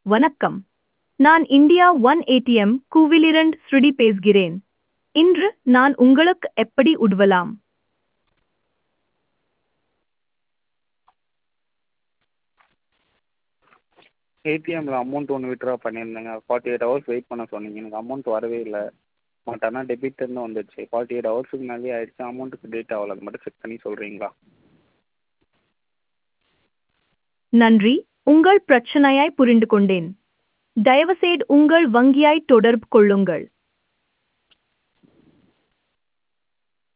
வணக்கம் நான் India one ATM கூவிலிரண்ட் ஸ்ருடி பேசுகிறேன் இன்று நான் உங்களுக்கு எப்படி உதவலாம் ஏடிஎம்மில் அமௌண்ட் ஒன்று வித்ட்ரா பண்ணியிருந்தேங்க ஃபார்ட்டி எயிட் ஹவர்ஸ் வெயிட் பண்ண சொன்னீங்க எனக்கு அமௌண்ட் வரவே இல்லை பட் ஆனால் டெபிட்ன்னு வந்துடுச்சு ஃபார்ட்டி எயிட் ஹவர்ஸுக்கு மேலேயே ஆயிடுச்சு அமௌண்ட் கிரெடிட் ஆகல அது மட்டும் செக் பண்ணி சொல்கிறீங்களா நன்றி உங்கள் பிரச்சனையை புரிந்து கொண்டேன் தயவுசெய்து உங்கள் வங்கியை தொடர்பு கொள்ளுங்கள்